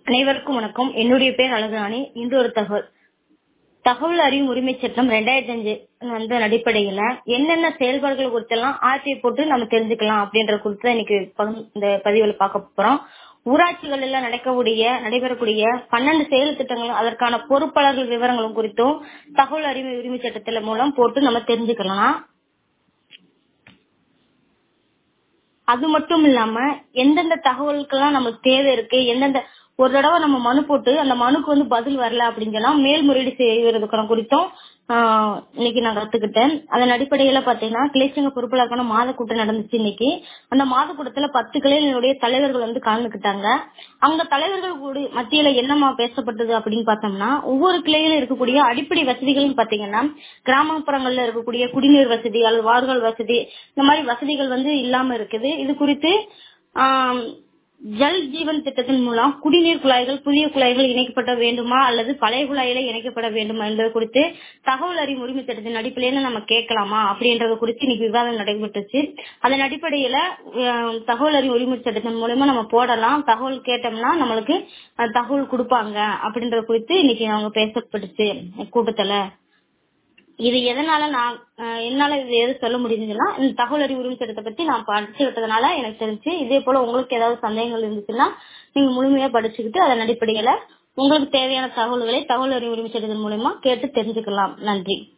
அனைவருக்கும் வணக்கம் என்னுடைய பேர் அழகுராணி இன்று ஒரு தகவல் தகவல் அறியும் உரிமை சட்டம் ரெண்டாயிரத்தி அஞ்சு வந்த அடிப்படையில என்னென்ன செயல்பாடுகள் குறித்தெல்லாம் ஆர்டிஐ போட்டு நம்ம தெரிஞ்சுக்கலாம் அப்படின்ற குறித்து தான் இன்னைக்கு பகிர்ந்து- இந்த பதிவுல பார்க்க போறோம் ஊராட்சிகள் எல்லாம் நடக்கக்கூடிய நடைபெறக்கூடிய பன்னெண்டு செயல் திட்டங்களும் அதற்கான பொறுப்பாளர்கள் விவரங்களும் குறித்தும் தகவல் அறிவு உரிமை சட்டத்தில மூலம் போட்டு நம்ம தெரிஞ்சுக்கலாம் அது மட்டும் இல்லாம எந்தெந்த தகவலுக்கெல்லாம் நமக்கு தேவை இருக்கு எந்தெந்த ஒரு தடவை நம்ம மனு போட்டு அந்த மனுக்கு வந்து பதில் வரல அப்படின்னு சொன்னா மேல்முறையீடு செய்வதற்கான குறித்தும் ஆஹ், இன்னைக்கு நான் கத்துக்கிட்டேன் அதன் அடிப்படையில பாத்தீங்கன்னா கிளைச்சங்க பொறுப்பாளருக்கான மாத கூட்டம் நடந்துச்சு இன்னைக்கு அந்த மாத கூட்டத்துல பத்து கிளைகளுடைய தலைவர்கள் வந்து கலந்துக்கிட்டாங்க அவங்க தலைவர்கள் கூட மத்தியில என்னமா பேசப்பட்டது அப்படின்னு பார்த்தோம்னா ஒவ்வொரு கிளையில இருக்கக்கூடிய அடிப்படை வசதிகள்னு பாத்தீங்கன்னா கிராமப்புறங்கள்ல இருக்கக்கூடிய குடிநீர் வசதி அல்லது வார்கள் வசதி இந்த மாதிரி வசதிகள் வந்து இல்லாம இருக்குது இது குறித்து ஆம், ஜல் ஜீவன் திட்டத்தின் மூலம் குடிநீர் குழாய்கள் புதிய குழாய்கள் இணைக்கப்பட வேண்டுமா அல்லது பழைய குழாயில இணைக்கப்பட வேண்டுமா என்பது குறித்து தகவல் அறியும் உரிமை சட்டத்தின் அடிப்படையில நம்ம கேட்கலாமா அப்படின்றது குறித்து இன்னைக்கு விவாதம் நடைபெற்றுச்சு அதன் அடிப்படையில அஹ், தகவல் அறியும் உரிமை சட்டத்தின் மூலமா நம்ம போடலாம் தகவல் கேட்டோம்னா நம்மளுக்கு அஹ், தகவல் கொடுப்பாங்க அப்படின்றது குறித்து இன்னைக்கு அவங்க பேசப்பட்டுச்சு கூட்டத்துல இது எதனால நான் அஹ், என்னால இது எது சொல்ல முடியுதுன்னா இந்த தகவல் அறிவு உரிமை சட்டத்தை பத்தி நான் படிச்சு விட்டதுனால எனக்கு தெரிஞ்சு இதே போல உங்களுக்கு ஏதாவது சந்தேகங்கள் இருந்துச்சுன்னா நீங்க முழுமையா படிச்சுக்கிட்டு அதன் அடிப்படையில உங்களுக்கு தேவையான தகவல்களை தகவல் அறிவு உரிமை சட்டத்தின் மூலமா கேட்டு தெரிஞ்சுக்கலாம் நன்றி